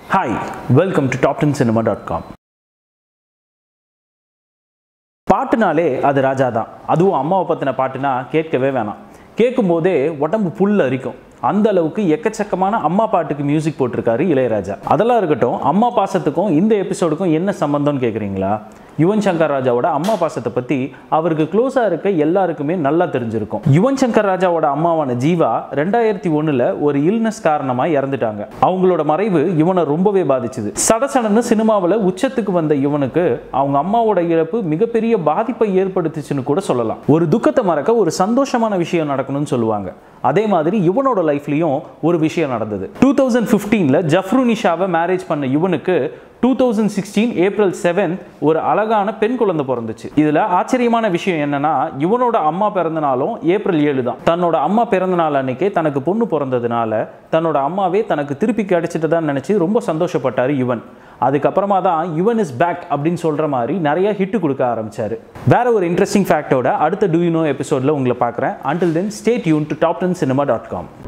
hi welcome to top ten cinema dot com பாட்டுனாலே அது ராஜா தான் அதுவும் அம்மாவை பற்றின பாட்டுனா கேட்கவே வேணாம் கேட்கும்போதே உடம்பு புல் அரிக்கும் அந்த அளவுக்கு எக்கச்சக்கமான அம்மா பாட்டுக்கு மியூசிக் போட்டிருக்காரு இளையராஜா அதெல்லாம் இருக்கட்டும் அம்மா பாசத்துக்கும் இந்த எபிசோடுக்கும் என்ன சம்பந்தம்னு கேட்குறீங்களா யுவன் சங்கர் ராஜாவோட அம்மா பாசத்தை பற்றி அவருக்கு க்ளோஸாக இருக்க எல்லாருக்குமே நல்லா தெரிஞ்சிருக்கும் யுவன் சங்கர் ராஜாவோட அம்மாவான ஜீவா ரெண்டாயிரத்தி ஒன்றில் ஒரு இல்னஸ் காரணமாக இறந்துட்டாங்க அவங்களோட மறைவு இவனை ரொம்பவே பாதிச்சுது சடசடன்னு சினிமாவில் உச்சத்துக்கு வந்த இவனுக்கு அவங்க அம்மாவோட இழப்பு மிகப்பெரிய பாதிப்பை ஏற்படுத்துச்சுன்னு கூட சொல்லலாம் ஒரு துக்கத்தை மறக்க ஒரு சந்தோஷமான விஷயம் நடக்கணும்னு சொல்லுவாங்க அதே மாதிரி இவனோட லைஃப்லையும் ஒரு விஷயம் நடந்தது டூ தௌசண்ட் ஃபிஃப்டீனில் ஜஃப்ருனிஷாவை மேரேஜ் பண்ண இவனுக்கு two thousand sixteen April seventh ஒரு அழகான பெண் குழந்தை பிறந்துச்சு இதில் ஆச்சரியமான விஷயம் என்னன்னா இவனோட அம்மா பிறந்த நாளும் ஏப்ரல் ஏழு தான் தன்னோட அம்மா பிறந்த நாள் அன்னைக்கே தனக்கு பொண்ணு பிறந்ததுனால தன்னோட அம்மாவே தனக்கு திருப்பி கிடைச்சிட்டு தான் நினச்சி ரொம்ப சந்தோஷப்பட்டார் இவன் அதுக்கப்புறமா தான் யுவன் இஸ் பேக் அப்படின்னு சொல்கிற மாதிரி நிறைய ஹிட்டு கொடுக்க ஆரம்பிச்சாரு வேற ஒரு இன்ட்ரெஸ்டிங் ஃபேக்டோட அடுத்த டூ யூ நோ எபிசோடில் உங்களை பார்க்குறேன் until then stay tuned to top ten cinema dot com